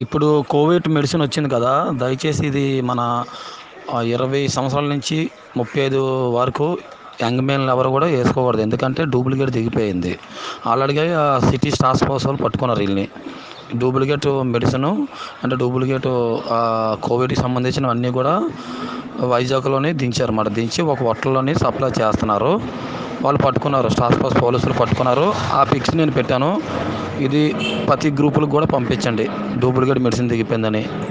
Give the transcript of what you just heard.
ఇప్పుడు Covid medicine వచ్చింది కదా దయచేసి ఇది మన ఇరవై సంవత్సరాల నుంచి ముప్పై ఐదు వరకు యంగ్ మెన్ ఎవరు కూడా వేసుకోకూడదు ఎందుకంటే డూప్లికేట్ దిగిపోయింది ఆల్రెడీగా సిటీ టాస్క్ ఫోర్స్ వాళ్ళు పట్టుకున్నారు వీళ్ళని డూప్లికేట్ మెడిసిన్ అంటే డూప్లికేట్ కోవిడ్కి సంబంధించిన అన్నీ కూడా వైజాగ్లోనే దించారు అన్నమాట దించి ఒక హోటల్లోని సప్లై చేస్తున్నారు వాళ్ళు పట్టుకున్నారు టాస్క్ ఫోర్స్ పోలీసులు పట్టుకున్నారు ఆ పిక్స్ నేను పెట్టాను ఇది ప్రతి గ్రూపులకు కూడా పంపించండి డూప్లికేట్ మెడిసిన్ దిగిపోయిందని